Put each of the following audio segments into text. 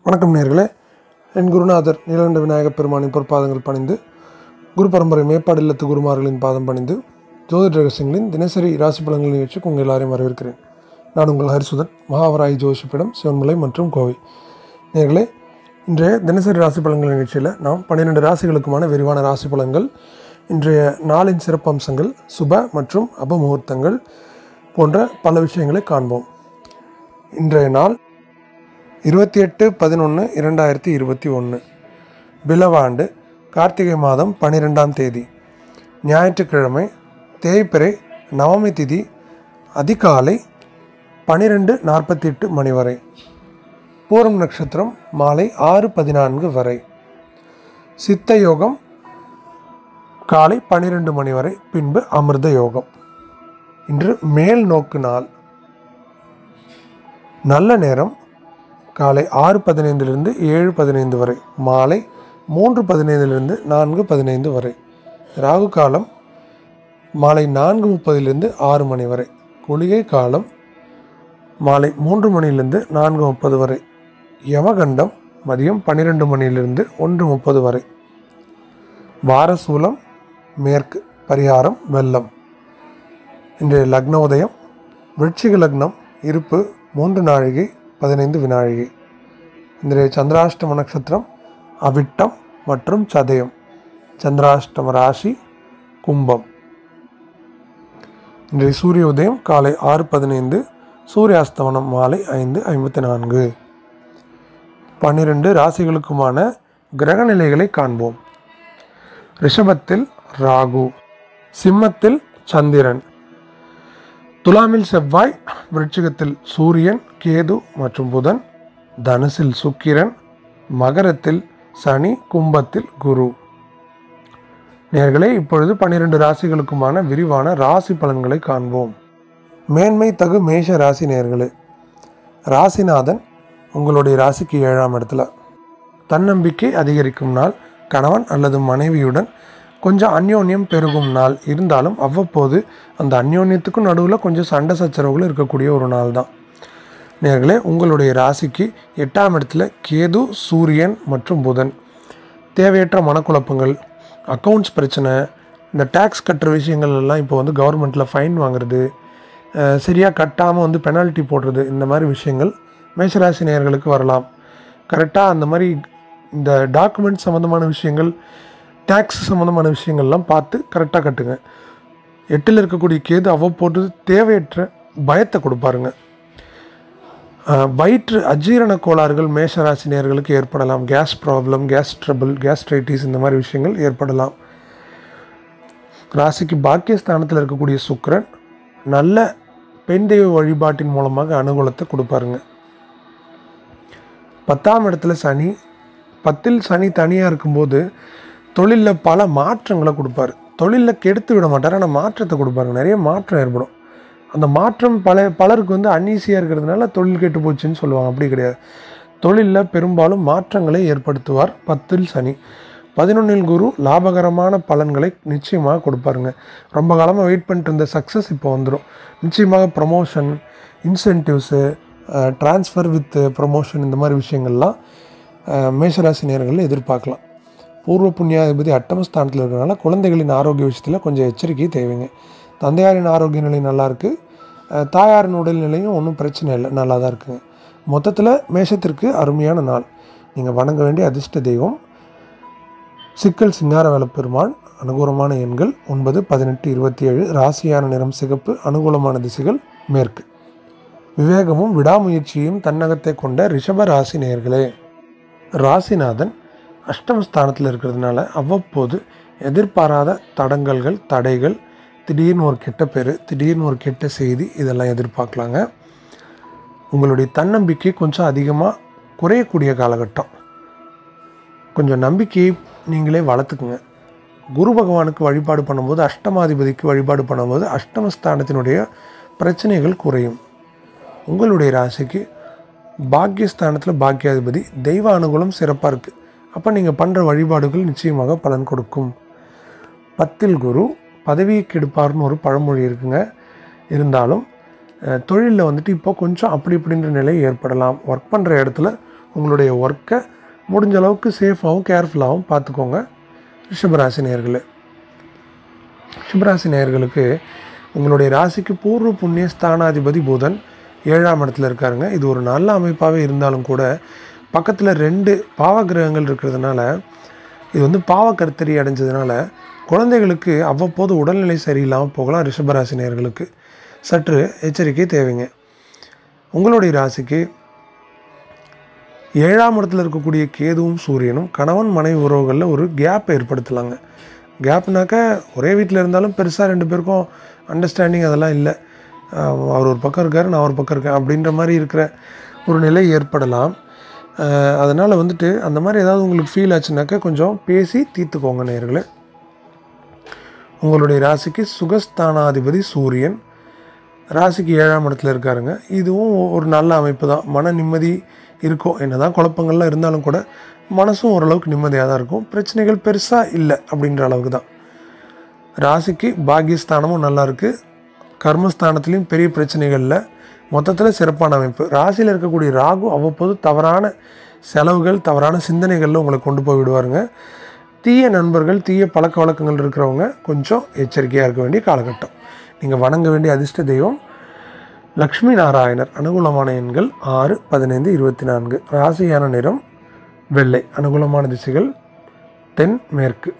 வணக்கம் நேர்களே என் குருநாதர் நீலகண்ட விநாயகப் பெருமானின் பொற்பாதங்கள் பணிந்து குரு பரம்பரை மேப்பாடு இல்லத்து குருமார்களின் பாதம் பணிந்து ஜோதிட ரகசியங்களின் தினசரி ராசி பலன்கள் நிகழ்ச்சிக்கு உங்கள் எல்லாரையும் வரவேற்கிறேன் நான் உங்கள் ஹரிசுதன் மகாவராய் ஜோஷிப்பிடம் சிவன்மலை மற்றும் கோவை நேர்களே இன்றைய தினசரி ராசி பலன்கள் நிகழ்ச்சியில் நாம் பன்னிரெண்டு ராசிகளுக்குமான விரிவான ராசி பலன்கள் இன்றைய நாளின் சிறப்பம்சங்கள் சுப மற்றும் அபமுகூர்த்தங்கள் போன்ற பல விஷயங்களை காண்போம் இன்றைய நாள் இருபத்தி எட்டு பதினொன்று இரண்டாயிரத்தி இருபத்தி ஒன்று பிலவாண்டு கார்த்திகை மாதம் பன்னிரெண்டாம் தேதி ஞாயிற்றுக்கிழமை தேய்பிறை நவமி திதி அதிகாலை பன்னிரெண்டு நாற்பத்தி எட்டு மணி வரை பூரம் நட்சத்திரம் மாலை ஆறு பதினான்கு வரை சித்த யோகம் காலை பன்னிரெண்டு மணி வரை பின்பு அமிர்த யோகம் இன்று மேல் நோக்கு நாள் நல்ல நேரம் காலை ஆறு பதினைந்திலிருந்து ஏழு பதினைந்து வரை மாலை மூன்று பதினைந்திலிருந்து நான்கு பதினைந்து வரை ராகு காலம் மாலை நான்கு முப்பதிலிருந்து ஆறு மணி வரை குளிகை காலம் மாலை மூன்று மணியிலிருந்து நான்கு முப்பது வரை யமகண்டம் மதியம் பன்னிரெண்டு மணியிலிருந்து ஒன்று முப்பது வரை வாரசூலம் மேற்கு பரிகாரம் வெள்ளம் இன்றைய லக்ன உதயம் விருச்சிக லக்னம் இருப்பு மூன்று நாழிகை பதினைந்து வினாழிகை இன்றைய சந்திராஷ்டம நட்சத்திரம் அவிட்டம் மற்றும் சதயம் சந்திராஷ்டம ராசி கும்பம் இன்றைய சூரிய உதயம் காலை ஆறு பதினைந்து சூரியாஸ்தமனம் மாலை ஐந்து ஐம்பத்தி நான்கு பன்னிரண்டு ராசிகளுக்குமான கிரக நிலைகளை காண்போம் ரிஷபத்தில் ராகு சிம்மத்தில் சந்திரன் துலாமில் செவ்வாய் விருச்சிகத்தில் சூரியன் கேது மற்றும் புதன் தனுசில் சுக்கிரன் மகரத்தில் சனி கும்பத்தில் குரு நேர்களே இப்பொழுது பன்னிரண்டு ராசிகளுக்குமான விரிவான ராசி பலன்களை காண்போம் மேன்மை தகு மேஷ ராசி நேர்களே ராசிநாதன் உங்களுடைய ராசிக்கு ஏழாம் இடத்துல தன்னம்பிக்கை அதிகரிக்கும் நாள் கணவன் அல்லது மனைவியுடன் கொஞ்சம் அந்யோன்யம் பெருகும் நாள் இருந்தாலும் அவ்வப்போது அந்த அந்யோன்யத்துக்கும் நடுவில் கொஞ்சம் சண்டை சச்சரவுகள் இருக்கக்கூடிய ஒரு நாள் தான் நேர்களே உங்களுடைய ராசிக்கு எட்டாம் இடத்துல கேது சூரியன் மற்றும் புதன் தேவையற்ற மனக்குழப்பங்கள் அக்கௌண்ட்ஸ் பிரச்சனை இந்த டேக்ஸ் கட்டுற விஷயங்கள் எல்லாம் இப்போ வந்து கவர்மெண்ட்டில் ஃபைன் வாங்குறது சரியாக கட்டாமல் வந்து பெனால்ட்டி போடுறது இந்த மாதிரி விஷயங்கள் மேஷராசி நேயர்களுக்கு வரலாம் கரெக்டாக அந்த மாதிரி இந்த டாக்குமெண்ட் சம்மந்தமான விஷயங்கள் டேக்ஸ் சம்மந்தமான விஷயங்கள்லாம் பார்த்து கரெக்டாக கட்டுங்க எட்டில் இருக்கக்கூடிய கேது அவ்வப்போது தேவையற்ற பயத்தை கொடுப்பாருங்க அஹ், வயிற்று அஜீரண கோளாறுகள் மேஷராசினியர்களுக்கு ஏற்படலாம் gas problem gas trouble gastritis இந்த மாதிரி விஷயங்கள் ஏற்படலாம் ராசிக்கு பாக்கியஸ்தானத்தில் இருக்கக்கூடிய சுக்கிரன் நல்ல பெண் தெய்வ வழிபாட்டின் மூலமாக அனுகூலத்தை கொடுப்பாருங்க பத்தாம் இடத்துல சனி பத்தில் சனி தனியாக இருக்கும்போது தொழிலில் பல மாற்றங்களை கொடுப்பாரு தொழிலில் கெடுத்து விட மாட்டார் ஆனால் மாற்றத்தை கொடுப்பாருங்க நிறைய மாற்றம் ஏற்படும் அந்த மாற்றம் பல பலருக்கு வந்து அன்ஈஸியாக இருக்கிறதுனால தொழில் கெட்டு போச்சுன்னு சொல்லுவாங்க அப்படி கிடையாது தொழிலில் பெரும்பாலும் மாற்றங்களை ஏற்படுத்துவார் பத்தில் சனி பதினொன்றில் குரு லாபகரமான பலன்களை நிச்சயமாக கொடுப்பாருங்க ரொம்ப காலமாக வெயிட் பண்ணிட்டு இருந்த சக்ஸஸ் இப்போ வந்துடும் நிச்சயமாக promotion incentives transfer with promotion இந்த மாதிரி விஷயங்கள்லாம் அஹ், மேஷராசி நேரங்களில் எதிர்பார்க்கலாம் பூர்வ புண்ணியாதிபதி அட்டமஸ்தானத்தில் இருக்கிறனால குழந்தைகளின் ஆரோக்கிய விஷயத்தில் கொஞ்சம் எச்சரிக்கை தேவைங்க தந்தையாரின் ஆரோக்கிய நிலை நல்லா இருக்குது அஹ், தாயாரின் உடல்நிலையும் ஒன்றும் பிரச்சனை இல்லை நல்லா தான் இருக்குங்க மொத்தத்தில் மேஷத்திற்கு அருமையான நாள் நீங்கள் வணங்க வேண்டிய அதிர்ஷ்ட தெய்வம் சிக்கல் சிங்காரவேல பெருமான் அனுகூலமான எண்கள் ஒன்பது பதினெட்டு இருபத்தி ஏழு ராசியான நிறம் சிகப்பு அனுகூலமான திசைகள் மேற்கு விவேகமும் விடாமுயற்சியும் தன்னகத்தை கொண்ட ரிஷப ராசி நேயர்களே ராசிநாதன் அஷ்டமஸ்தானத்தில் இருக்கிறதுனால அவ்வப்போது எதிர்பாராத தடங்கல்கள் தடைகள் திடீர்னு ஒரு கெட்ட பேர் திடீர்னு ஒரு கெட்ட செய்தி இதெல்லாம் எதிர்பார்க்கலாங்க உங்களுடைய தன்னம்பிக்கை கொஞ்சம் அதிகமாக குறையக்கூடிய காலகட்டம் கொஞ்சம் நம்பிக்கையை நீங்களே வளர்த்துக்குங்க குரு பகவானுக்கு வழிபாடு பண்ணும்போது அஷ்டமாதிபதிக்கு வழிபாடு பண்ணும்போது அஷ்டமஸ்தானத்தினுடைய பிரச்சனைகள் குறையும் உங்களுடைய ராசிக்கு பாக்கியஸ்தானத்தில் பாக்கியாதிபதி தெய்வ அனுகூலம் சிறப்பாக இருக்குது அப்போ நீங்கள் பண்ணுற வழிபாடுகள் நிச்சயமாக பலன் கொடுக்கும் பத்தில் குரு பதவியை கெடுப்பார்னு ஒரு பழமொழி இருக்குங்க இருந்தாலும் தொழிலில் வந்துட்டு இப்போ கொஞ்சம் அப்படி இப்படின்ற நிலை ஏற்படலாம் ஒர்க் பண்ணுற இடத்துல உங்களுடைய ஒர்க்கை முடிஞ்ச அளவுக்கு சேஃபாகவும் கேர்ஃபுல்லாகவும் பார்த்துக்கோங்க ரிஷபராசி நேயர்களே ரிஷபராசி நேயர்களுக்கு உங்களுடைய ராசிக்கு பூர்வ புண்ணிய ஸ்தானாதிபதி புதன் ஏழாம் இடத்துல இருக்காருங்க இது ஒரு நல்ல அமைப்பாகவே இருந்தாலும் கூட பக்கத்தில் ரெண்டு பாவகிரகங்கள் இருக்கிறதுனால இது வந்து பாவக்கருத்தறி அடைஞ்சதுனால குழந்தைகளுக்கு அவ்வப்போது உடல்நிலை சரியில்லாமல் போகலாம் ரிஷபராசி நேயர்களுக்கு சற்று எச்சரிக்கை தேவைங்க உங்களுடைய ராசிக்கு ஏழாம் இடத்துல இருக்கக்கூடிய கேதுவும் சூரியனும் கணவன் மனைவி உறவுகளில் ஒரு கேப் ஏற்படுத்தலாங்க கேப்னாக்க ஒரே வீட்டில் இருந்தாலும் பெருசாக ரெண்டு பேருக்கும் அண்டர்ஸ்டாண்டிங் அதெல்லாம் இல்லை ஆஹ் அவர் ஒரு பக்கம் இருக்கார் நான் ஒரு பக்கம் இருக்கேன் அப்படின்ற மாதிரி இருக்கிற ஒரு நிலை ஏற்படலாம் அதனால் வந்துட்டு அந்த மாதிரி ஏதாவது உங்களுக்கு ஃபீல் ஆச்சுனாக்கா கொஞ்சம் பேசி தீர்த்துக்கோங்க நேர்களே உங்களுடைய ராசிக்கு சுகஸ்தானாதிபதி சூரியன் ராசிக்கு ஏழாம் இடத்துல இருக்காருங்க இதுவும் ஒரு நல்ல அமைப்பு தான் மன நிம்மதி இருக்கும் என்னதான் குழப்பங்கள்லாம் இருந்தாலும் கூட மனசும் ஓரளவுக்கு நிம்மதியாக தான் இருக்கும் பிரச்சனைகள் பெருசாக இல்லை அப்படின்ற அளவுக்கு தான் ராசிக்கு பாக்கியஸ்தானமும் நல்லா இருக்குது கர்மஸ்தானத்துலேயும் பெரிய பிரச்சனைகள் இல்லை மொத்தத்தில் சிறப்பான அமைப்பு ராசியில் இருக்கக்கூடிய ராகு அவ்வப்போது தவறான செலவுகள் தவறான சிந்தனைகளில் உங்களை கொண்டு போய் விடுவாருங்க தீய நண்பர்கள் தீய பழக்க வழக்கங்கள் இருக்கிறவங்க கொஞ்சம் எச்சரிக்கையாக இருக்க வேண்டிய காலகட்டம் நீங்கள் வணங்க வேண்டிய அதிர்ஷ்ட தெய்வம் லக்ஷ்மி நாராயணர் அனுகூலமான எண்கள் ஆறு பதினைந்து இருபத்தி நான்கு ராசியான நிறம் வெள்ளை அனுகூலமான திசைகள் தென் மேற்கு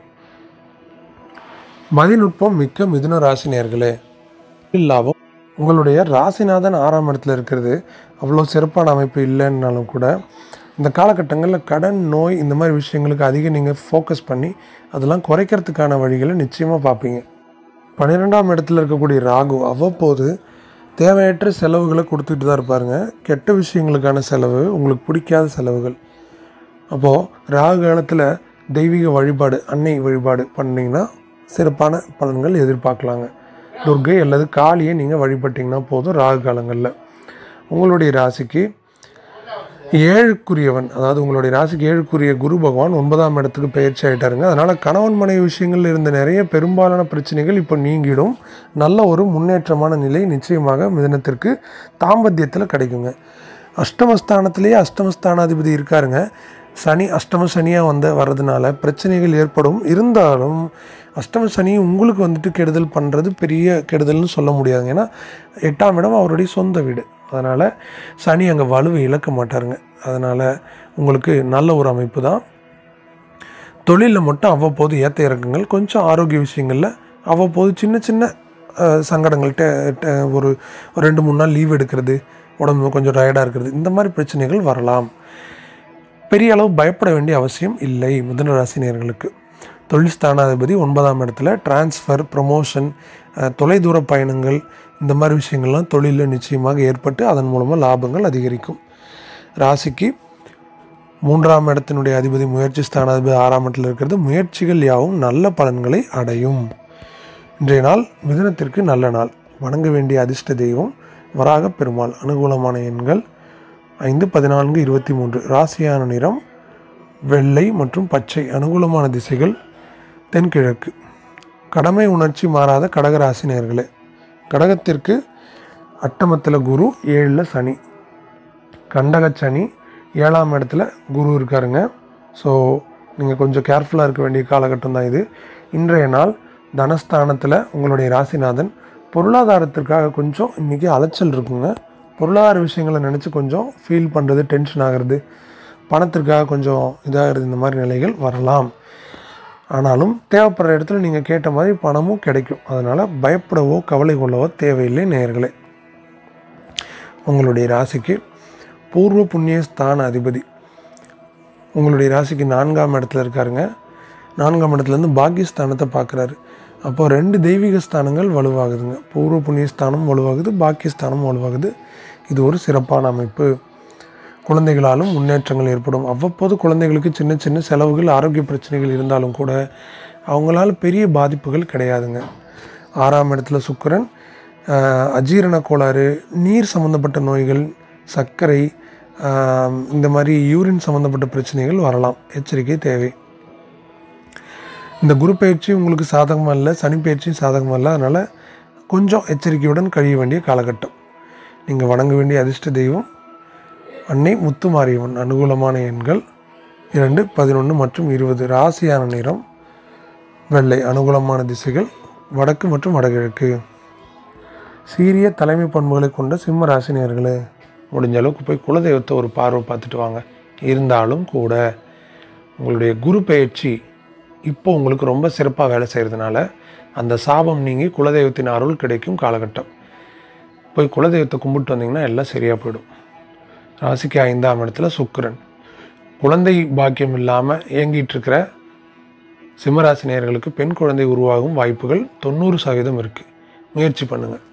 மதிநுட்பம் மிக்க மிதுன ராசி நேர்களே லாபம் உங்களுடைய ராசிநாதன் ஆறாம் இடத்துல இருக்கிறது அவ்வளோ சிறப்பான அமைப்பு இல்லைன்னாலும் கூட இந்த காலகட்டங்களில் கடன் நோய் இந்த மாதிரி விஷயங்களுக்கு அதிகம் நீங்கள் ஃபோக்கஸ் பண்ணி அதெல்லாம் குறைக்கிறதுக்கான வழிகளை நிச்சயமாக பார்ப்பீங்க பன்னிரெண்டாம் இடத்துல இருக்கக்கூடிய ராகு அவ்வப்போது தேவையற்ற செலவுகளை கொடுத்துட்டு தான் இருப்பாருங்க கெட்ட விஷயங்களுக்கான செலவு உங்களுக்கு பிடிக்காத செலவுகள் அப்போது ராகு காலத்தில் தெய்வீக வழிபாடு அன்னை வழிபாடு பண்ணிங்கன்னா சிறப்பான பலன்கள் எதிர்பார்க்கலாங்க துர்கை அல்லது காளியை நீங்கள் வழிபட்டிங்கன்னா போதும் ராகு காலங்களில் உங்களுடைய ராசிக்கு ஏழுக்குரியவன் அதாவது உங்களுடைய ராசிக்கு ஏழுக்குரிய குரு பகவான் ஒன்பதாம் இடத்துக்கு பயிற்சி ஆகிட்டாருங்க அதனால் கணவன் மனைவி விஷயங்களில் இருந்த நிறைய பெரும்பாலான பிரச்சனைகள் இப்போ நீங்கிடும் நல்ல ஒரு முன்னேற்றமான நிலை நிச்சயமாக மிதனத்திற்கு தாம்பத்தியத்தில் கிடைக்குங்க அஷ்டமஸ்தானத்திலேயே அஷ்டமஸ்தானாதிபதி இருக்காருங்க சனி அஷ்டம சனியாக வந்து வர்றதுனால பிரச்சனைகள் ஏற்படும் இருந்தாலும் அஷ்டம சனி உங்களுக்கு வந்துட்டு கெடுதல் பண்ணுறது பெரிய கெடுதல்னு சொல்ல முடியாதுங்க ஏன்னா எட்டாம் இடம் அவருடைய சொந்த வீடு அதனால் சனி அங்கே வலுவை இழக்க மாட்டாருங்க அதனால் உங்களுக்கு நல்ல ஒரு அமைப்பு தான் தொழிலில் மட்டும் அவ்வப்போது ஏற்ற இறக்கங்கள் கொஞ்சம் ஆரோக்கிய விஷயங்களில் அவ்வப்போது சின்ன சின்ன அஹ், சங்கடங்கள் டே- டே- ஒரு ஒரு ரெண்டு மூணு நாள் லீவ் எடுக்கிறது உடம்பு கொஞ்சம் டயர்டாக இருக்கிறது இந்த மாதிரி பிரச்சனைகள் வரலாம் பெரிய அளவு பயப்பட வேண்டிய அவசியம் இல்லை மிதுன ராசினியர்களுக்கு தொழில் ஸ்தானாதிபதி ஒன்பதாம் இடத்துல டிரான்ஸ்ஃபர் ப்ரொமோஷன் தொலைதூர பயணங்கள் இந்த மாதிரி விஷயங்கள்லாம் தொழிலில் நிச்சயமாக ஏற்பட்டு அதன் மூலமாக லாபங்கள் அதிகரிக்கும் ராசிக்கு மூன்றாம் இடத்தினுடைய அதிபதி முயற்சி ஸ்தானாதிபதி ஆறாம் இடத்துல இருக்கிறது முயற்சிகள் யாவும் நல்ல பலன்களை அடையும் இன்றைய நாள் மிதுனத்திற்கு நல்ல நாள் வணங்க வேண்டிய அதிர்ஷ்ட தெய்வம் வராக பெருமாள் அனுகூலமான எண்கள் ஐந்து பதினான்கு இருபத்தி மூன்று ராசியான நிறம் வெள்ளை மற்றும் பச்சை அனுகூலமான திசைகள் தென்கிழக்கு கடமை உணர்ச்சி மாறாத கடகராசி நேர்களே கடகத்திற்கு அட்டமத்தில் குரு ஏழில் சனி கண்டக சனி ஏழாம் இடத்துல குரு இருக்காருங்க ஸோ நீங்கள் கொஞ்சம் கேர்ஃபுல்லாக இருக்க வேண்டிய காலகட்டம் தான் இது இன்றைய நாள் தனஸ்தானத்தில் உங்களுடைய ராசிநாதன் பொருளாதாரத்திற்காக கொஞ்சம் இன்றைக்கி அலைச்சல் இருக்குங்க பொருளாதார விஷயங்களை நினச்சி கொஞ்சம் ஃபீல் பண்ணுறது டென்ஷன் ஆகிறது பணத்திற்காக கொஞ்சம் இதாகிறது இந்த மாதிரி நிலைகள் வரலாம் ஆனாலும் தேவைப்படுற இடத்துல நீங்கள் கேட்ட மாதிரி பணமும் கிடைக்கும் அதனால் பயப்படவோ கவலை கொள்ளவோ தேவையில்லை நேயர்களே உங்களுடைய ராசிக்கு பூர்வ புண்ணிய ஸ்தான அதிபதி உங்களுடைய ராசிக்கு நான்காம் இடத்துல இருக்காருங்க நான்காம் இடத்துலேருந்து பாக்கியஸ்தானத்தை பார்க்குறாரு அப்போ ரெண்டு தெய்வீக ஸ்தானங்கள் வலுவாகுதுங்க பூர்வ புண்ணிய ஸ்தானம் வலுவாகுது பாக்கியஸ்தானம் வலுவாகுது இது ஒரு சிறப்பான அமைப்பு குழந்தைகளாலும் முன்னேற்றங்கள் ஏற்படும் அவ்வப்போது குழந்தைகளுக்கு சின்ன சின்ன செலவுகள் ஆரோக்கிய பிரச்சனைகள் இருந்தாலும் கூட அவங்களால பெரிய பாதிப்புகள் கிடையாதுங்க ஆறாம் இடத்துல சுக்கிரன் ஆஹ், அஜீரண கோளாறு நீர் சம்மந்தப்பட்ட நோய்கள் சர்க்கரை ஆஹ், இந்த மாதிரி யூரின் சம்மந்தப்பட்ட பிரச்சனைகள் வரலாம் எச்சரிக்கை தேவை இந்த குரு பயிற்சி உங்களுக்கு சாதகமாக இல்லை சனி பயிற்சியும் சாதகமாக இல்லை அதனால் கொஞ்சம் எச்சரிக்கையுடன் கழிய வேண்டிய காலகட்டம் நீங்கள் வணங்க வேண்டிய அதிர்ஷ்ட தெய்வம் அன்னை முத்துமாரியம்மன் அனுகூலமான எண்கள் இரண்டு பதினொன்று மற்றும் இருபது ராசியான நிறம் வெள்ளை அனுகூலமான திசைகள் வடக்கு மற்றும் வடகிழக்கு சீரிய தலைமை பண்புகளை கொண்ட சிம்ம ராசினியர்களே முடிஞ்ச அளவுக்கு போய் குலதெய்வத்தை ஒரு பார்வை பார்த்துட்டு வாங்க இருந்தாலும் கூட உங்களுடைய குரு பயிற்சி இப்போ உங்களுக்கு ரொம்ப சிறப்பாக வேலை செய்கிறதுனால அந்த சாபம் நீங்கி குலதெய்வத்தின் அருள் கிடைக்கும் காலகட்டம் போய் குலதெய்வத்தை கும்பிட்டு வந்தீங்கன்னா எல்லாம் சரியாக போயிடும் ராசிக்கு ஐந்தாம் இடத்துல சுக்கிரன் குழந்தை பாக்கியம் இல்லாமல் இயங்கிட்டு இருக்கிற சிம்மராசினியர்களுக்கு பெண் குழந்தை உருவாகும் வாய்ப்புகள் தொண்ணூறு சதவீதம் இருக்குது முயற்சி பண்ணுங்கள்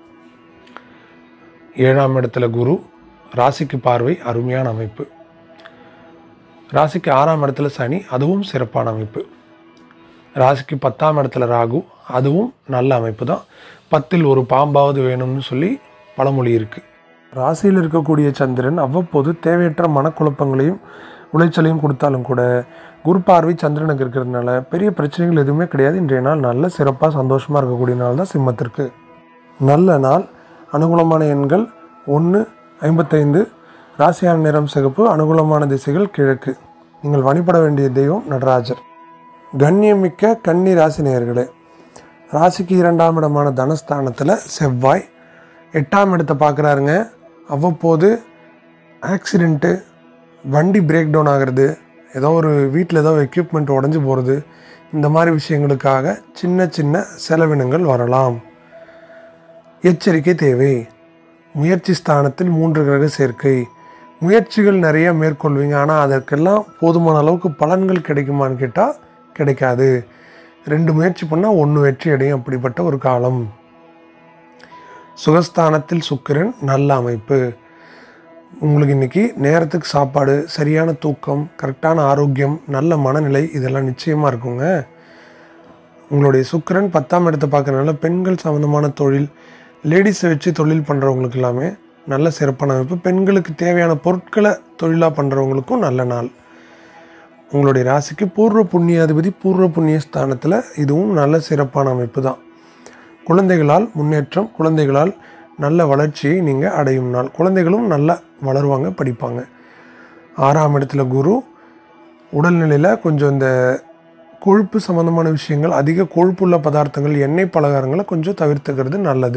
ஏழாம் இடத்துல குரு ராசிக்கு பார்வை அருமையான அமைப்பு ராசிக்கு ஆறாம் இடத்துல சனி அதுவும் சிறப்பான அமைப்பு ராசிக்கு பத்தாம் இடத்துல ராகு அதுவும் நல்ல அமைப்பு தான் பத்தில் ஒரு பாம்பாவது வேணும்னு சொல்லி பழமொழி இருக்குது ராசியில் இருக்கக்கூடிய சந்திரன் அவ்வப்போது தேவையற்ற மனக்குழப்பங்களையும் உளைச்சலையும் கொடுத்தாலும் கூட குரு பார்வை சந்திரனுக்கு இருக்கிறதுனால பெரிய பிரச்சனைகள் எதுவுமே கிடையாது இன்றைய நாள் நல்ல சிறப்பாக சந்தோஷமாக இருக்கக்கூடிய நாள் தான் சிம்மத்திற்கு நல்ல நாள் அனுகூலமான எண்கள் ஒன்று ஐம்பத்தைந்து ராசியான நிறம் சிகப்பு அனுகூலமான திசைகள் கிழக்கு நீங்கள் வழிபட வேண்டிய தெய்வம் நடராஜர் கண்ணியமிக்க கன்னி ராசி நேயர்களே ராசிக்கு இரண்டாம் இடமான தனஸ்தானத்தில் செவ்வாய் எட்டாம் இடத்தை பார்க்குறாருங்க அவ்வப்போது ஆக்சிடெண்ட்டு வண்டி பிரேக் டவுன் ஆகிறது ஏதோ ஒரு வீட்டில் ஏதோ எக்யூப்மெண்ட் உடஞ்சி போகிறது இந்த மாதிரி விஷயங்களுக்காக சின்ன சின்ன செலவினங்கள் வரலாம் எச்சரிக்கை தேவை முயற்சி ஸ்தானத்தில் மூன்று கிரக சேர்க்கை முயற்சிகள் நிறைய மேற்கொள்வீங்க ஆனால் அதற்கெல்லாம் போதுமான அளவுக்கு பலன்கள் கிடைக்குமான்னு கேட்டால் கிடைக்காது ரெண்டு முயற்சி பண்ணால் ஒன்று வெற்றி அடையும் அப்படிப்பட்ட ஒரு காலம் சுகஸ்தானத்தில் சுக்கிரன் நல்ல அமைப்பு உங்களுக்கு இன்றைக்கி நேரத்துக்கு சாப்பாடு சரியான தூக்கம் கரெக்டான ஆரோக்கியம் நல்ல மனநிலை இதெல்லாம் நிச்சயமாக இருக்குங்க உங்களுடைய சுக்கிரன் பத்தாம் இடத்தை பார்க்கறதுனால பெண்கள் சம்மந்தமான தொழில் லேடிஸை வச்சு தொழில் பண்ணுறவங்களுக்கு எல்லாமே நல்ல சிறப்பான அமைப்பு பெண்களுக்கு தேவையான பொருட்களை தொழிலாக பண்ணுறவங்களுக்கும் நல்ல நாள் உங்களுடைய ராசிக்கு பூர்வ புண்ணியாதிபதி பூர்வ புண்ணிய ஸ்தானத்தில் இதுவும் நல்ல சிறப்பான அமைப்பு தான் குழந்தைகளால் முன்னேற்றம் குழந்தைகளால் நல்ல வளர்ச்சியை நீங்கள் அடையும் நாள் குழந்தைகளும் நல்லா வளருவாங்க படிப்பாங்க ஆறாம் இடத்துல குரு உடல்நிலையில் கொஞ்சம் இந்த கொழுப்பு சம்மந்தமான விஷயங்கள் அதிக கொழுப்புள்ள பதார்த்தங்கள் எண்ணெய் பலகாரங்களை கொஞ்சம் தவிர்த்துக்கிறது நல்லது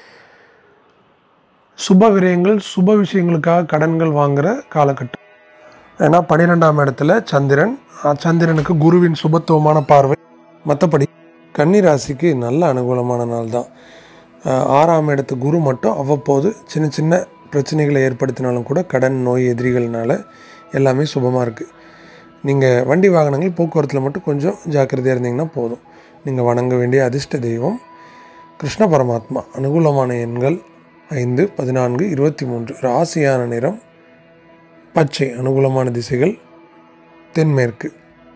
சுப விரயங்கள் சுப விஷயங்களுக்காக கடன்கள் வாங்குகிற காலகட்டம் ஏன்னா பன்னிரெண்டாம் இடத்துல சந்திரன் அஹ் சந்திரனுக்கு குருவின் சுபத்துவமான பார்வை மற்றபடி கன்னி ராசிக்கு நல்ல அனுகூலமான நாள் தான் அஹ் ஆறாம் இடத்து குரு மட்டும் அவ்வப்போது சின்ன சின்ன பிரச்சனைகளை ஏற்படுத்தினாலும் கூட கடன் நோய் எதிரிகள்னால எல்லாமே சுபமாக இருக்குது நீங்கள் வண்டி வாகனங்கள் போக்குவரத்தில் மட்டும் கொஞ்சம் ஜாக்கிரதையாக இருந்தீங்கன்னா போதும் நீங்கள் வணங்க வேண்டிய அதிர்ஷ்ட தெய்வம் கிருஷ்ண பரமாத்மா அனுகூலமான எண்கள் ஐந்து பதினான்கு இருபத்தி மூன்று ராசியான நிறம் பச்சை அனுகூலமான திசைகள் தென்மேற்கு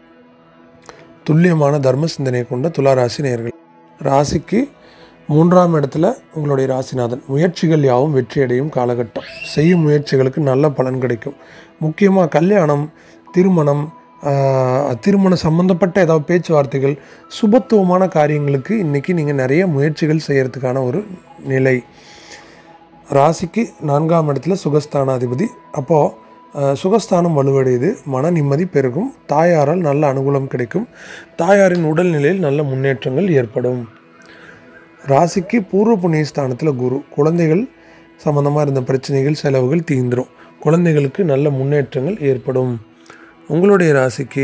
துல்லியமான தர்ம சிந்தனை கொண்ட துலா ராசி நேயர்கள் ராசிக்கு மூன்றாம் இடத்துல உங்களுடைய ராசிநாதன் முயற்சிகள் யாவும் வெற்றியடையும் காலகட்டம் செய்யும் முயற்சிகளுக்கு நல்ல பலன் கிடைக்கும் முக்கியமாக கல்யாணம் திருமணம் ஆஹ், திருமண சம்பந்தப்பட்ட ஏதாவது பேச்சுவார்த்தைகள் சுபத்துவமான காரியங்களுக்கு இன்றைக்கி நீங்கள் நிறைய முயற்சிகள் செய்கிறதுக்கான ஒரு நிலை ராசிக்கு நான்காம் இடத்துல சுகஸ்தானாதிபதி அப்போது சுகஸ்தானம் வலுவடையுது மன நிம்மதி பெருகும் தாயாரால் நல்ல அனுகூலம் கிடைக்கும் தாயாரின் உடல்நிலையில் நல்ல முன்னேற்றங்கள் ஏற்படும் ராசிக்கு பூர்வ புண்ணிய ஸ்தானத்தில் குரு குழந்தைகள் சம்மந்தமாக இருந்த பிரச்சனைகள் செலவுகள் தீந்துரும் குழந்தைகளுக்கு நல்ல முன்னேற்றங்கள் ஏற்படும் உங்களுடைய ராசிக்கு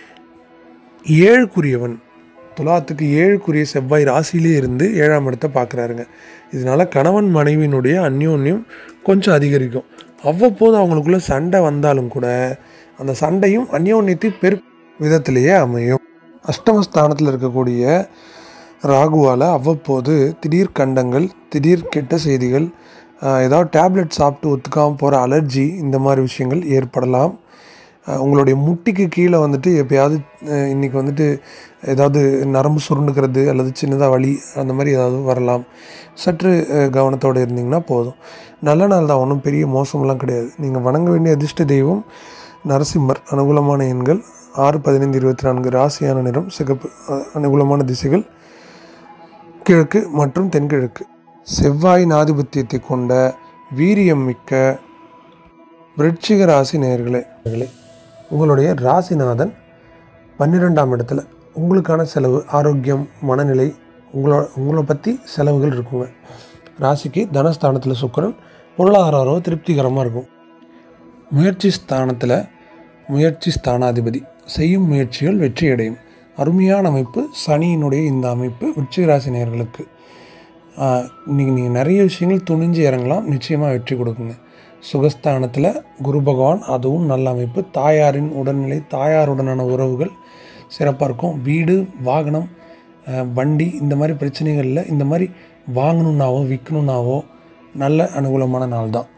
ஏழுக்குரியவன் துலாத்துக்கு ஏழுக்குரிய செவ்வாய் ராசியிலே இருந்து ஏழாம் இடத்தை பார்க்குறாருங்க இதனால கணவன் மனைவியினுடைய அந்யோன்யம் கொஞ்சம் அதிகரிக்கும் அவ்வப்போது அவங்களுக்குள்ள சண்டை வந்தாலும் கூட அந்த சண்டையும் அந்யோன்யத்தை பெரு விதத்திலேயே அமையும் அஷ்டமஸ்தானத்தில் இருக்கக்கூடிய ராகுவால் அவ்வப்போது திடீர் கண்டங்கள் திடீர் கெட்ட செய்திகள் ஆஹ், ஏதாவது டேப்லெட் சாப்பிட்டு ஒத்துக்காமல் போகிற அலர்ஜி இந்த மாதிரி விஷயங்கள் ஏற்படலாம் அஹ் உங்களுடைய முட்டிக்கு கீழே வந்துட்டு எப்பயாவது அஹ் இன்னைக்கு வந்துட்டு ஏதாவது நரம்பு சுருண்டுக்கிறது அல்லது சின்னதாக வலி அந்த மாதிரி ஏதாவது வரலாம் சற்று அஹ் கவனத்தோடு இருந்தீங்கன்னா போதும் நல்ல நாள் தான் ஒன்றும் பெரிய மோசம்லாம் கிடையாது நீங்கள் வணங்க வேண்டிய அதிர்ஷ்ட தெய்வம் நரசிம்மர் அனுகூலமான எண்கள் ஆறு பதினைந்து இருபத்தி நான்கு ராசியான நிறம் சிகப்பு அஹ் அனுகூலமான திசைகள் கிழக்கு மற்றும் தென்கிழக்கு செவ்வாயின் ஆதிபத்தியத்தை கொண்ட வீரியம் மிக்க விருட்சிக ராசி நேயர்களே நேயர்களே, உங்களுடைய ராசிநாதன் பன்னிரெண்டாம் இடத்துல உங்களுக்கான செலவு ஆரோக்கியம் மனநிலை உங்களோட உங்களை பற்றி செலவுகள் இருக்குங்க ராசிக்கு தனஸ்தானத்தில் சுக்கிரன் பொருளாதார வரவு திருப்திகரமாக இருக்கும் முயற்சி ஸ்தானத்தில் முயற்சி ஸ்தானாதிபதி செய்யும் முயற்சிகள் வெற்றியடையும் அருமையான அமைப்பு சனியினுடைய இந்த அமைப்பு விருச்சிக ராசி நேயர்களுக்கு இன்றைக்கி நீங்கள் நிறைய விஷயங்கள் துணிஞ்சு இறங்கலாம் நிச்சயமாக வெற்றி கொடுக்குங்க சுகஸ்தானத்தில் குரு பகவான் அதுவும் நல்ல அமைப்பு தாயாரின் உடல்நிலை தாயாருடனான உறவுகள் சிறப்பாக இருக்கும் வீடு வாகனம் அஹ், வண்டி இந்த மாதிரி பிரச்சனைகளில் இந்த மாதிரி வாங்கணுன்னாவோ விற்கணுன்னாவோ நல்ல அனுகூலமான நாள் தான்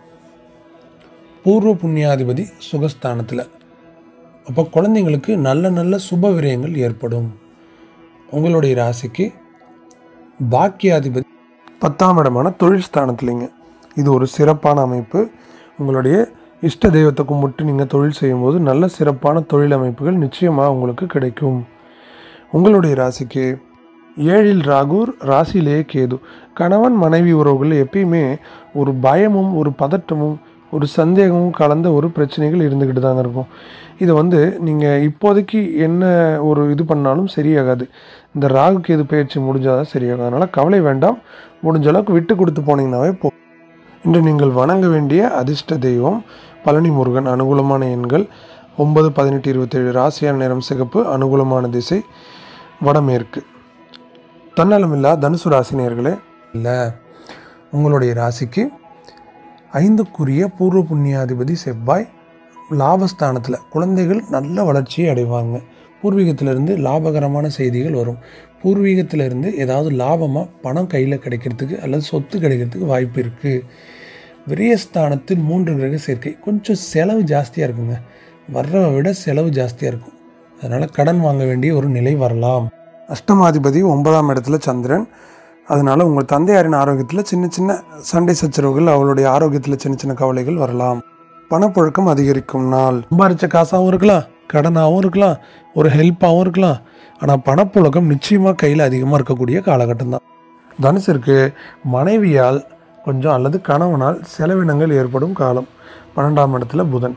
பூர்வ புண்ணியாதிபதி சுகஸ்தானத்தில் அப்போ குழந்தைங்களுக்கு நல்ல நல்ல சுப விரயங்கள் ஏற்படும் உங்களுடைய ராசிக்கு பாக்கியாதிபதி பத்தாம் இடமான தொழில் ஸ்தானத்துலைங்க இது ஒரு சிறப்பான அமைப்பு உங்களுடைய இஷ்ட தெய்வத்தை கும்பிட்டு நீங்கள் தொழில் செய்யும்போது நல்ல சிறப்பான தொழில் அமைப்புகள் நிச்சயமாக உங்களுக்கு கிடைக்கும் உங்களுடைய ராசிக்கு ஏழில் ராகூர் ராசியிலேயே கேது கணவன் மனைவி உறவுகள் எப்பயுமே ஒரு பயமும் ஒரு பதட்டமும் ஒரு சந்தேகமும் கலந்த ஒரு பிரச்சனைகள் இருந்துக்கிட்டு தாங்க இருக்கும் இதை வந்து நீங்கள் இப்போதைக்கு என்ன ஒரு இது பண்ணாலும் சரியாகாது இந்த ராகு கேது பயிற்சி முடிஞ்சாதான் சரியாகும் அதனால் கவலை வேண்டாம் முடிஞ்ச அளவுக்கு விட்டு கொடுத்து போனீங்கன்னாவே போ இன்று நீங்கள் வணங்க வேண்டிய அதிர்ஷ்ட தெய்வம் பழனி முருகன் அனுகூலமான எண்கள் ஒன்பது பதினெட்டு இருபத்தேழு ராசியான நிறம் சிகப்பு அனுகூலமான திசை வடமேற்கு தன்னலமில்லா தனுசு ராசி நேயர்களே இல்லை உங்களுடைய ராசிக்கு ஐந்துக்குரிய பூர்வ புண்ணியாதிபதி செவ்வாய் லாபஸ்தானத்தில் குழந்தைகள் நல்ல வளர்ச்சியை அடைவாங்க பூர்வீகத்திலிருந்து லாபகரமான செய்திகள் வரும் பூர்வீகத்திலிருந்து ஏதாவது லாபமாக பணம் கையில் கிடைக்கிறதுக்கு அல்லது சொத்து கிடைக்கிறதுக்கு வாய்ப்பு இருக்குது விரயஸ்தானத்தில் மூன்று கிரக சேர்க்கை கொஞ்சம் செலவு ஜாஸ்தியாக இருக்குங்க வர்றதை விட செலவு ஜாஸ்தியாக இருக்கும் அதனால் கடன் வாங்க வேண்டிய ஒரு நிலை வரலாம் அஷ்டமாதிபதி ஒன்பதாம் இடத்துல சந்திரன் அதனால் உங்கள் தந்தையாரின் ஆரோக்கியத்தில் சின்ன சின்ன சண்டை சச்சரவுகள் அவளுடைய ஆரோக்கியத்தில் சின்ன சின்ன கவலைகள் வரலாம் பணப்புழக்கம் அதிகரிக்கும் நாள் சம்பாரிச்ச காசாகவும் இருக்கலாம் கடனாகவும் இருக்கலாம் ஒரு ஹெல்ப்பாகவும் இருக்கலாம் ஆனால் பணப்புழக்கம் நிச்சயமாக கையில் அதிகமாக இருக்கக்கூடிய காலகட்டம் தான் தனுசிற்கு மனைவியால் கொஞ்சம் அல்லது கணவனால் செலவினங்கள் ஏற்படும் காலம் பன்னெண்டாம் இடத்துல புதன்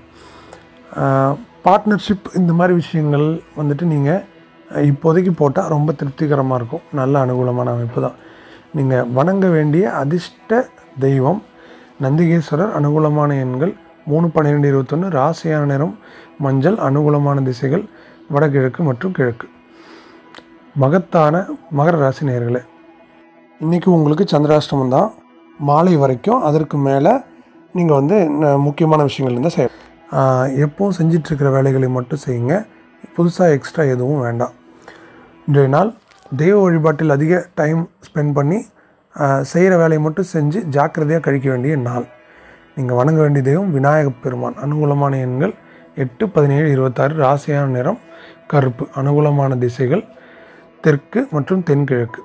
பார்ட்னர்ஷிப் இந்த மாதிரி விஷயங்கள் வந்துட்டு நீங்கள் இப்போதைக்கு போட்டால் ரொம்ப திருப்திகரமாக இருக்கும் நல்ல அனுகூலமான அமைப்பு தான் நீங்கள் வணங்க வேண்டிய அதிர்ஷ்ட தெய்வம் நந்திகேஸ்வரர் அனுகூலமான எண்கள் மூணு பன்னிரெண்டு இருபத்தொன்று ராசியான நிறம் மஞ்சள் அனுகூலமான திசைகள் வடகிழக்கு மற்றும் கிழக்கு மகத்தான மகர ராசி நேயர்களே இன்றைக்கி உங்களுக்கு சந்திராஷ்டமம் தான் மாலை வரைக்கும் அதற்கு மேலே நீங்கள் வந்து ந- முக்கியமான விஷயங்கள் இருந்தால் செய்ய எப்பவும் செஞ்சிட்ருக்கிற வேலைகளை மட்டும் செய்யுங்க புதுசாக எக்ஸ்ட்ரா எதுவும் வேண்டாம் இன்றைய நாள் தெய்வ வழிபாட்டில் அதிக டைம் ஸ்பெண்ட் பண்ணி செய்கிற வேலையை மட்டும் செஞ்சு ஜாக்கிரதையாக கழிக்க வேண்டிய நாள் நீங்கள் வணங்க வேண்டிய தெய்வம் விநாயகப் பெருமான் அனுகூலமான எண்கள் எட்டு பதினேழு இருபத்தாறு ராசியான நிறம் கருப்பு அனுகூலமான திசைகள் தெற்கு மற்றும் தென்கிழக்கு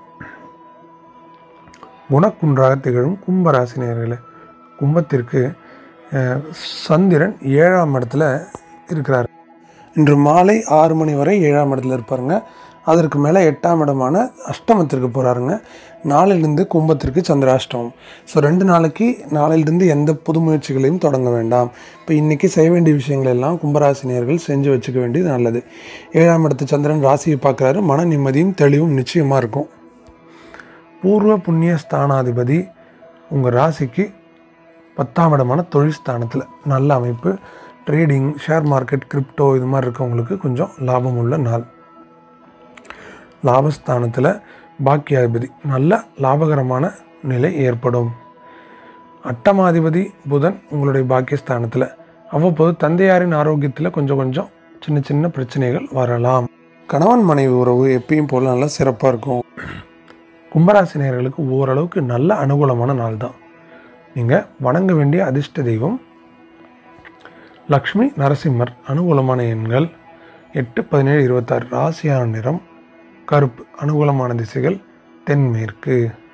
குணக்குன்றாக திகழும் கும்பராசி நேயர்களே கும்பத்திற்கு அஹ், சந்திரன் ஏழாம் இடத்துல இருக்கிறார் இன்று மாலை ஆறு மணி வரை ஏழாம் இடத்துல இருப்பாருங்க அதற்கு மேலே எட்டாம் இடமான அஷ்டமத்திற்கு போகிறாருங்க நாளிலிருந்து கும்பத்திற்கு சந்திராஷ்டமம் ஸோ ரெண்டு நாளைக்கு நாளையிலிருந்து எந்த புது முயற்சிகளையும் தொடங்க வேண்டாம் இப்போ இன்றைக்கி செய்ய வேண்டிய விஷயங்கள் எல்லாம் கும்பராசினியர்கள் செஞ்சு வச்சுக்க வேண்டியது நல்லது ஏழாம் இடத்து சந்திரன் ராசியை பார்க்குறாரு மன நிம்மதியும் தெளிவும் நிச்சயமாக இருக்கும் பூர்வ புண்ணிய ஸ்தானாதிபதி உங்கள் ராசிக்கு பத்தாம் இடமான தொழில் ஸ்தானத்தில் நல்ல அமைப்பு ட்ரேடிங் ஷேர் மார்க்கெட் கிரிப்டோ இது மாதிரி இருக்கவங்களுக்கு கொஞ்சம் லாபம் உள்ள நாள் லாபஸ்தானத்தில் பாக்கியாதிபதி நல்ல லாபகரமான நிலை ஏற்படும் அட்டமாதிபதி புதன் உங்களுடைய பாக்கியஸ்தானத்தில் அவ்வப்போது தந்தையாரின் ஆரோக்கியத்தில் கொஞ்சம் கொஞ்சம் சின்ன சின்ன பிரச்சனைகள் வரலாம் கணவன் மனைவி உறவு எப்பயும் போல் நல்லா சிறப்பாக இருக்கும் கும்பராசினியர்களுக்கு ஓரளவுக்கு நல்ல அனுகூலமான நாள் தான் நீங்கள் வணங்க வேண்டிய அதிர்ஷ்ட தெய்வம் லக்ஷ்மி நரசிம்மர் அனுகூலமான எண்கள் எட்டு பதினேழு இருபத்தாறு ராசியான நிறம் கருப்பு அனுகூலமான திசைகள் தென்மேற்கு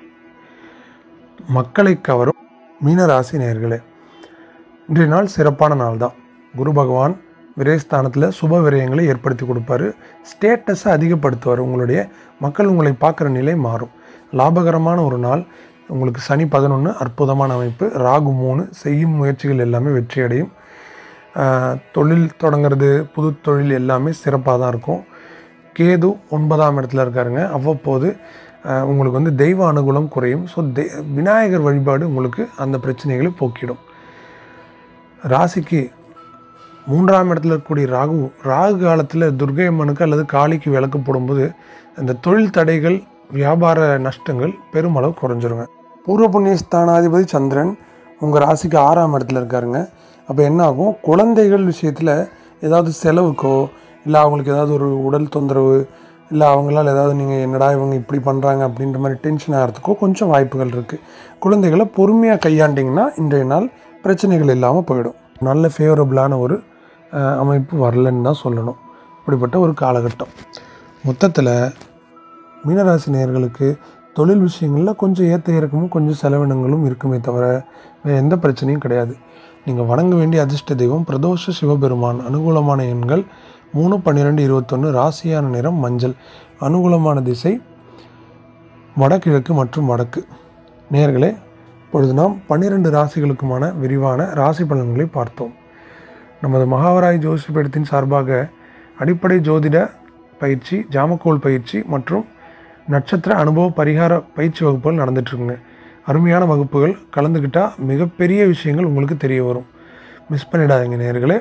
மக்களை கவரும் மீனராசி நேர்களே இன்றைய நாள் சிறப்பான நாள் தான் குரு பகவான் விரயஸ்தானத்தில் சுப விரயங்களை ஏற்படுத்தி கொடுப்பாரு ஸ்டேட்டஸை அதிகப்படுத்துவார் உங்களுடைய மக்கள் உங்களை பார்க்குற நிலை மாறும் லாபகரமான ஒரு நாள் உங்களுக்கு சனி பதினொன்று அற்புதமான அமைப்பு ராகு மூணு செய்யும் முயற்சிகள் எல்லாமே வெற்றி அடையும் ஆஹ், தொழில் தொடங்குறது புது தொழில் எல்லாமே சிறப்பாக தான் இருக்கும் கேது ஒன்பதாம் இடத்துல இருக்காருங்க அவ்வப்போது ஆஹ், உங்களுக்கு வந்து தெய்வ அனுகூலம் குறையும் ஸோ தெ விநாயகர் வழிபாடு உங்களுக்கு அந்த பிரச்சனைகளை போக்கிடும் ராசிக்கு மூன்றாம் இடத்துல இருக்கக்கூடிய ராகு ராகு காலத்தில் துர்கை அம்மனுக்கு அல்லது காளிக்கு விளக்கு போடும்போது அந்த தொழில் தடைகள் வியாபார நஷ்டங்கள் பெருமளவு குறைஞ்சிருங்க பூர்வ புண்ணிய ஸ்தானாதிபதி சந்திரன் உங்கள் ராசிக்கு ஆறாம் இடத்துல இருக்காருங்க அப்போ என்ன ஆகும் குழந்தைகள் விஷயத்தில் ஏதாவது செலவுக்கோ இல்லை அவங்களுக்கு ஏதாவது ஒரு உடல் தொந்தரவு இல்லை அவங்களால ஏதாவது நீங்கள் என்னடா இவங்க இப்படி பண்ணுறாங்க அப்படின்ற மாதிரி டென்ஷன் ஆகிறதுக்கோ கொஞ்சம் வாய்ப்புகள் இருக்குது குழந்தைகளை பொறுமையாக கையாண்டிங்கன்னா இன்றைய நாள் பிரச்சனைகள் இல்லாமல் போயிடும் நல்ல ஃபேவரபுளான ஒரு அஹ், அமைப்பு வரலன்னு தான் சொல்லணும் இப்படிப்பட்ட ஒரு காலகட்டம் மொத்தத்தில் மீனராசி நேயர்களுக்கு தொழில் விஷயங்களில் கொஞ்சம் ஏற்ற இறக்கமும் கொஞ்சம் செலவினங்களும் இருக்குமே தவிர வேறு எந்த பிரச்சனையும் கிடையாது நீங்கள் வணங்க வேண்டிய அதிர்ஷ்ட தெய்வம் பிரதோஷ சிவபெருமான் அனுகூலமான எண்கள் மூணு பன்னிரெண்டு இருபத்தொன்று ராசியான நிறம் மஞ்சள் அனுகூலமான திசை வடகிழக்கு மற்றும் வடக்கு நேர்களே இப்பொழுது நாம் பன்னிரெண்டு ராசிகளுக்குமான விரிவான ராசி பலன்களை பார்த்தோம் நமது மகாவராய் ஜோசிபீடத்தின் சார்பாக அடிப்படை ஜோதிட பயிற்சி ஜாமக்கோல் பயிற்சி மற்றும் நட்சத்திர அனுபவ பரிகார பயிற்சி வகுப்புகள் நடந்துட்டுருக்குங்க அருமையான வகுப்புகள் கலந்துக்கிட்டால் மிகப்பெரிய விஷயங்கள் உங்களுக்கு தெரிய வரும் மிஸ் பண்ணிடாதீங்க நேர்களே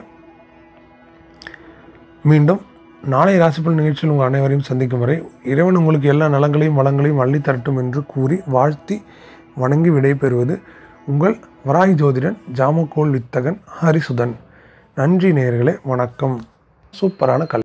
மீண்டும் நாளை ராசிபலன் நிகழ்ச்சியில் உங்கள் அனைவரையும் சந்திக்கும் வரை இறைவன் உங்களுக்கு எல்லா நலங்களையும் வளங்களையும் அள்ளி தரட்டும் என்று கூறி வாழ்த்தி வணங்கி விடைபெறுவது உங்கள் வராய் ஜோதிடன் ஜாமக்கோல் வித்தகன் ஹரிசுதன் நன்றி நேயர்களே வணக்கம் சூப்பரான கல்